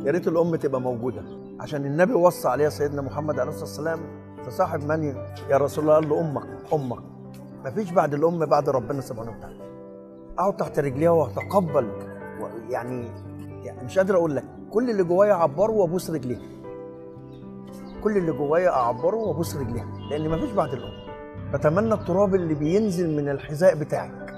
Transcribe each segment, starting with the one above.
يا ريت الام تبقى موجوده عشان النبي وصى عليها سيدنا محمد عليه الصلاه والسلام فصاحب من يا رسول الله قال له امك امك مفيش بعد الام بعد ربنا سبحانه وتعالى اقعد تحت رجليها واتقبل و- يعني يعني مش قادر اقول لك كل اللي جوايا اعبره وابوس رجليها كل اللي جوايا اعبره وابوس رجليها لان مفيش بعد الام بتمنى التراب اللي بينزل من الحذاء بتاعك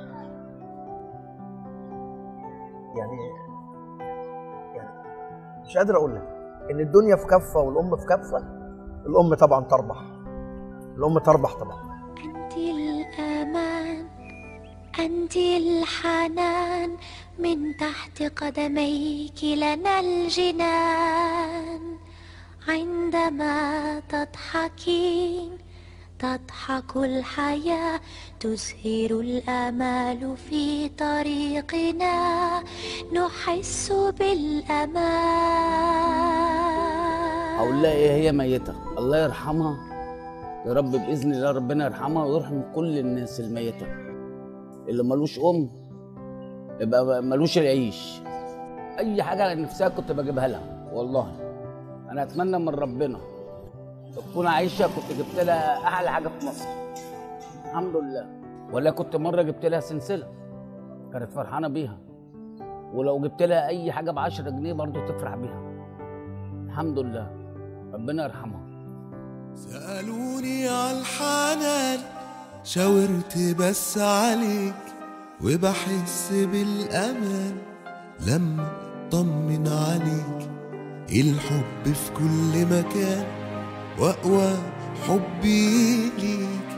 يعني يعني مش قادر اقول لك ان الدنيا في كفه والام في كفه الام طبعا تربح الام تربح طبعا أنت الأمان أنت الحنان من تحت قدميك لنا الجنان عندما تضحكين تضحك الحياة تزهر الآمال في طريقنا نحس بالأمان اقول لها ايه هي ميته الله يرحمها يا رب باذن الله ربنا يرحمها ويرحم كل الناس الميته اللي ملوش ام يبقى ملوش العيش اي حاجه على نفسها كنت بجيبها لها والله انا اتمنى من ربنا تكون عايشه كنت جبت لها احلى حاجه في مصر الحمد لله ولا كنت مره جبت لها سلسله كانت فرحانه بيها ولو جبت لها اي حاجه ب 10 جنيه برضه تفرح بيها الحمد لله ربنا يرحمها سألوني عالحنان شاورت بس عليك وبحس بالأمان لما طمن عليك الحب في كل مكان وأقوى حبي ليك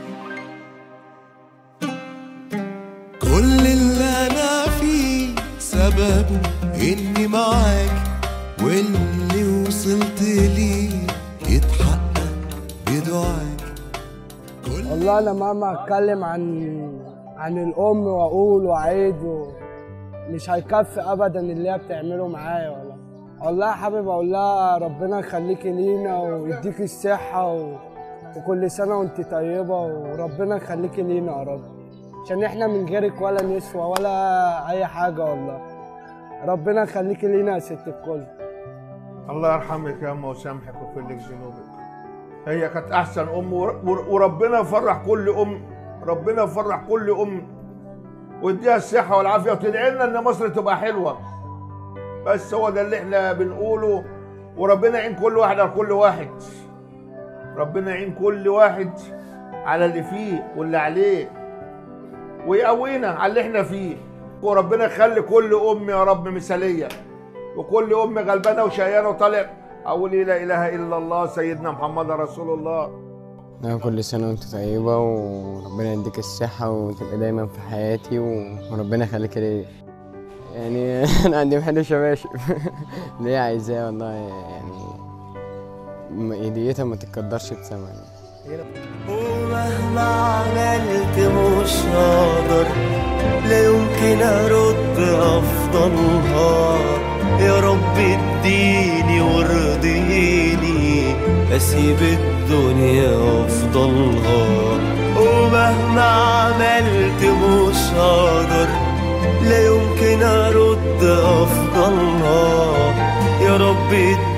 كل اللي أنا فيه سببه إني معاك واللي وصلت ليه يتحقق بدعاك كل والله انا مهما اتكلم عن عن الام واقول واعيد و... مش هيكفي ابدا اللي هي بتعمله معايا والله والله حابب اقول لها ربنا يخليكي لينا ويديكي الصحه و... وكل سنه وانت طيبه وربنا يخليكي لينا يا رب عشان احنا من غيرك ولا نسوى ولا اي حاجه والله ربنا يخليكي لينا يا ست الكل الله يرحمك يا أم ويسامحك ويغفر لك ذنوبك هي كانت أحسن أم ور- ور- وربنا يفرح كل أم ربنا يفرح كل أم ويديها الصحة والعافية وتدعي لنا إن مصر تبقى حلوة بس هو ده اللي إحنا بنقوله وربنا يعين كل واحد على كل واحد ربنا يعين كل واحد على اللي فيه واللي عليه ويقوينا على اللي احنا فيه وربنا يخلي كل ام يا رب مثاليه وكل ام غلبانه وشقيانه وطالع اقول لا اله الا الله سيدنا محمد رسول الله أنا كل سنة وأنت طيبة وربنا يديك الصحة وتبقى دايما في حياتي و- وربنا يخليك ليا يعني أنا عندي محل شباشب اللي هي عايزاه والله يعني م- هديتها ما تتقدرش بثمن ومهما عملت مش هقدر لا يمكن ارد افضلها يا رب اديني وارضيني اسيب الدنيا افضلها ومهما عملت مش هقدر لا يمكن ارد افضلها يا رب اديني